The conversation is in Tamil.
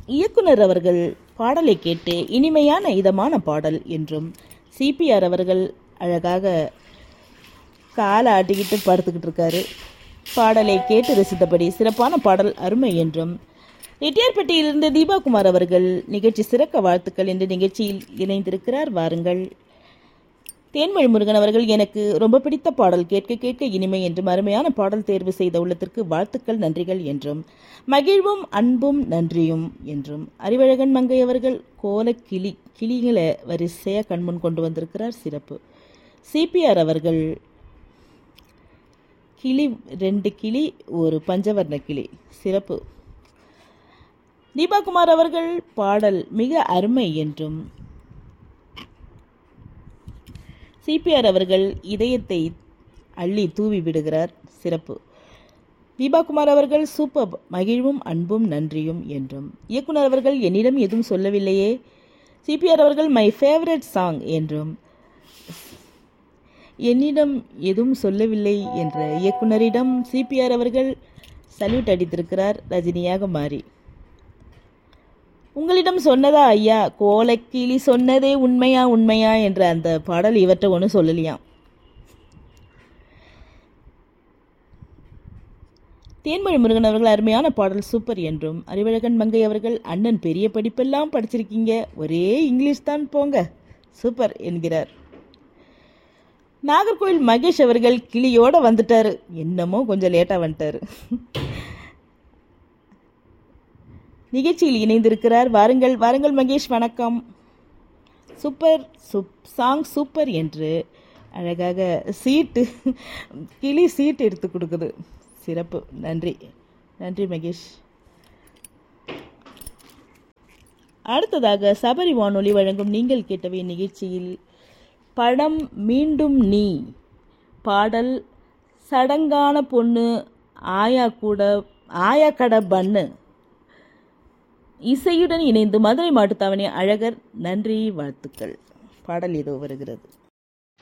இயக்குனர் அவர்கள் பாடலை கேட்டு இனிமையான இதமான பாடல் என்றும் சிபிஆர் அவர்கள் அழகாக காலை ஆட்டிக்கிட்டு படுத்துக்கிட்டு இருக்காரு பாடலை கேட்டு ரசித்தபடி சிறப்பான பாடல் அருமை என்றும் ரெட்டியார்பட்டியிலிருந்து தீபாகுமார் அவர்கள் நிகழ்ச்சி சிறக்க வாழ்த்துக்கள் என்று நிகழ்ச்சியில் இணைந்திருக்கிறார் வாருங்கள் தேன்மொழி முருகன் அவர்கள் எனக்கு ரொம்ப பிடித்த பாடல் கேட்க கேட்க இனிமை என்றும் அருமையான பாடல் தேர்வு செய்த உள்ளத்திற்கு வாழ்த்துக்கள் நன்றிகள் என்றும் மகிழ்வும் அன்பும் நன்றியும் என்றும் அறிவழகன் மங்கை அவர்கள் கோல கிளி கிளிகளை வரிசையாக கண்முன் கொண்டு வந்திருக்கிறார் சிறப்பு சிபிஆர் அவர்கள் கிளி ரெண்டு கிளி ஒரு பஞ்சவர்ண கிளி சிறப்பு தீபாகுமார் அவர்கள் பாடல் மிக அருமை என்றும் சிபிஆர் அவர்கள் இதயத்தை அள்ளி தூவி விடுகிறார் சிறப்பு தீபாகுமார் அவர்கள் சூப்பர் மகிழ்வும் அன்பும் நன்றியும் என்றும் இயக்குனர் அவர்கள் என்னிடம் எதுவும் சொல்லவில்லையே சிபிஆர் அவர்கள் மை ஃபேவரட் சாங் என்றும் என்னிடம் எதுவும் சொல்லவில்லை என்ற இயக்குனரிடம் சிபிஆர் அவர்கள் சல்யூட் அடித்திருக்கிறார் ரஜினியாக மாறி உங்களிடம் சொன்னதா ஐயா கோலக்கிளி சொன்னதே உண்மையா உண்மையா என்ற அந்த பாடல் இவற்றை ஒன்றும் சொல்லலையாம் தேன்மொழி முருகன் அவர்கள் அருமையான பாடல் சூப்பர் என்றும் அறிவழகன் மங்கை அவர்கள் அண்ணன் பெரிய படிப்பெல்லாம் படிச்சிருக்கீங்க ஒரே இங்கிலீஷ் தான் போங்க சூப்பர் என்கிறார் நாகர்கோவில் மகேஷ் அவர்கள் கிளியோட வந்துட்டாரு என்னமோ கொஞ்சம் லேட்டாக வந்துட்டாரு நிகழ்ச்சியில் இணைந்திருக்கிறார் வாருங்கள் வாருங்கள் மகேஷ் வணக்கம் சூப்பர் சூப் சாங் சூப்பர் என்று அழகாக சீட்டு கிளி சீட் எடுத்து கொடுக்குது சிறப்பு நன்றி நன்றி மகேஷ் அடுத்ததாக சபரி வானொலி வழங்கும் நீங்கள் கேட்டவை நிகழ்ச்சியில் படம் மீண்டும் நீ பாடல் சடங்கான பொண்ணு ஆயா கூட ஆயா கடை பண்ணு இசையுடன் இணைந்து மதுரை மாட்டுத்தாவணி அழகர் நன்றி வாழ்த்துக்கள் பாடல் இதோ வருகிறது